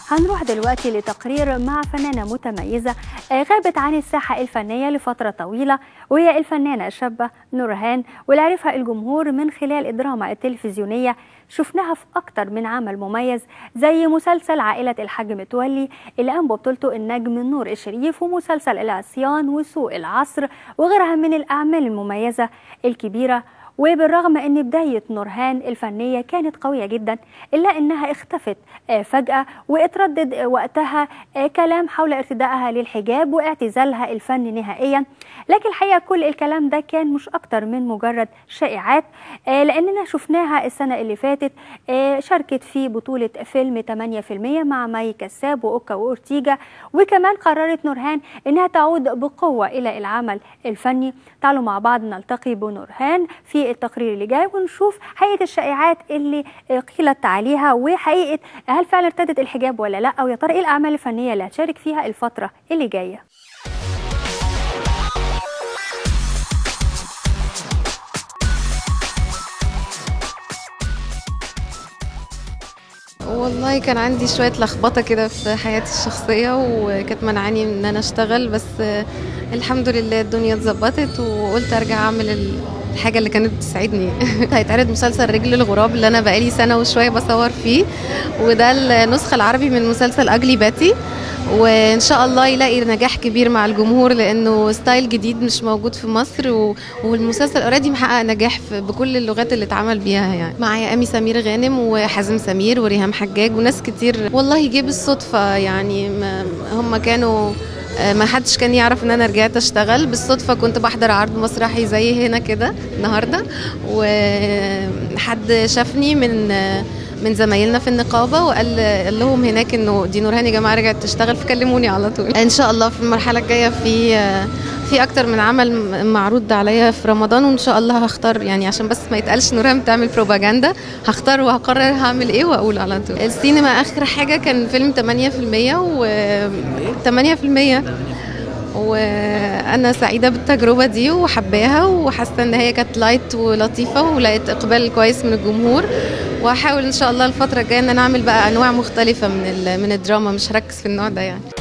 هنروح دلوقتي لتقرير مع فنانة متميزة آه، غابت عن الساحة الفنية لفترة طويلة وهي الفنانة الشابة نورهان واللي عرفها الجمهور من خلال الدراما التلفزيونية شفناها في أكتر من عمل مميز زي مسلسل عائلة الحاج متولي اللي قام ببطولته النجم نور الشريف ومسلسل العصيان وسوق العصر وغيرها من الأعمال المميزة الكبيرة وبالرغم ان بدايه نورهان الفنيه كانت قويه جدا الا انها اختفت آه، فجاه واتردد وقتها آه، كلام حول ارتدائها للحجاب واعتزالها الفن نهائيا لكن الحقيقه كل الكلام ده كان مش اكتر من مجرد شائعات آه، لاننا شفناها السنه اللي فاتت شاركت في بطوله فيلم 8% مع ماي كساب واوكا واورتيجا وكمان قررت نورهان انها تعود بقوه الى العمل الفني تعالوا مع بعض نلتقي بنورهان في التقرير اللي جاي ونشوف حقيقه الشائعات اللي قيلت عليها وحقيقه هل فعلا ارتدت الحجاب ولا لا ويا ترى ايه الاعمال الفنيه اللي هتشارك فيها الفتره اللي جايه والله كان عندي شوية لخبطة كده في حياتي الشخصية وكانت منعاني ان انا اشتغل بس الحمد لله الدنيا اتظبطت وقلت ارجع اعمل الحاجة اللي كانت بتسعدني هيتعرض مسلسل رجل الغراب اللي انا بقالي سنة وشوية بصور فيه وده النسخة العربي من مسلسل اجلي باتي وان شاء الله يلاقي نجاح كبير مع الجمهور لانه ستايل جديد مش موجود في مصر و... والمسلسل اوريدي محقق نجاح في... بكل اللغات اللي اتعمل بيها يعني معايا امي سمير غانم وحازم سمير وريهام حجاج وناس كتير والله جه بالصدفه يعني ما... هم كانوا ما حدش كان يعرف ان انا رجعت اشتغل بالصدفه كنت بحضر عرض مسرحي زي هنا كده النهارده وحد شافني من من زمايلنا في النقابه وقال قال لهم هناك انه دي نورهان يا جماعه رجعت تشتغل فكلموني على طول ان شاء الله في المرحله الجايه في في اكتر من عمل معروض عليا في رمضان وان شاء الله هختار يعني عشان بس ما يتقالش نورهان بتعمل بروباجندا هختار وهقرر هعمل ايه واقول على طول السينما اخر حاجه كان فيلم 8% و 8% وانا سعيده بالتجربه دي وحباها وحاسه ان هي كانت لايت ولطيفه ولقيت اقبال كويس من الجمهور وهحاول ان شاء الله الفتره الجايه ان انا اعمل بقى انواع مختلفه من من الدراما مش هركز في النوع ده يعني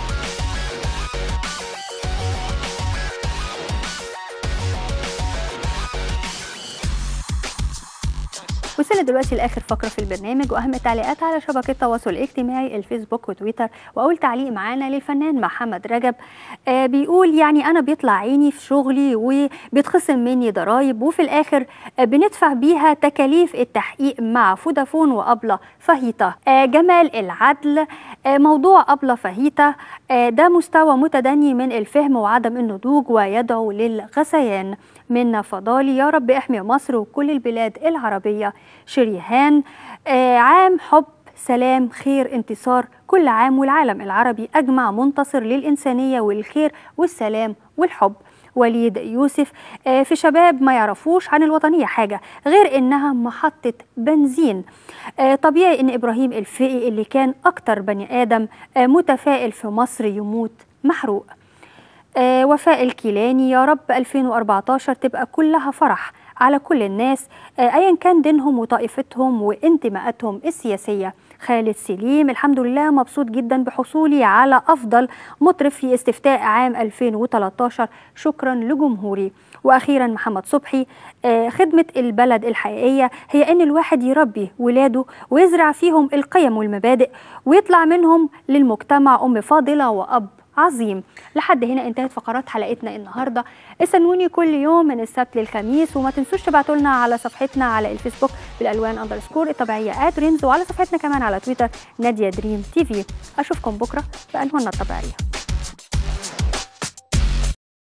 وصلنا دلوقتي لاخر فقره في البرنامج واهم التعليقات على شبكه التواصل الاجتماعي الفيسبوك وتويتر واول تعليق معانا للفنان محمد رجب آه بيقول يعني انا بيطلع عيني في شغلي وبيتخصم مني ضرايب وفي الاخر آه بندفع بيها تكاليف التحقيق مع فودافون وابله فهيطه آه جمال العدل آه موضوع ابله فهيطه آه ده مستوى متدني من الفهم وعدم النضوج ويدعو للغثيان منا فضالي يا رب احمي مصر وكل البلاد العربية شريهان آه عام حب سلام خير انتصار كل عام والعالم العربي أجمع منتصر للإنسانية والخير والسلام والحب وليد يوسف آه في شباب ما يعرفوش عن الوطنية حاجة غير إنها محطة بنزين آه طبيعي إن إبراهيم الفقي اللي كان أكتر بني آدم آه متفائل في مصر يموت محروق آه وفاء الكيلاني يا رب 2014 تبقى كلها فرح على كل الناس آه ايا كان دينهم وطائفتهم وانتماءاتهم السياسيه خالد سليم الحمد لله مبسوط جدا بحصولي على افضل مطرب في استفتاء عام 2013 شكرا لجمهوري واخيرا محمد صبحي آه خدمه البلد الحقيقيه هي ان الواحد يربي ولاده ويزرع فيهم القيم والمبادئ ويطلع منهم للمجتمع ام فاضله واب عظيم لحد هنا انتهت فقرات حلقتنا النهارده استنوني كل يوم من السبت للخميس وما تنسوش تبعتوا لنا على صفحتنا على الفيسبوك بالالوان اندرسكور الطبيعيه ات رينز وعلى صفحتنا كمان على تويتر ناديه دريم تي في اشوفكم بكره بالواننا الطبيعيه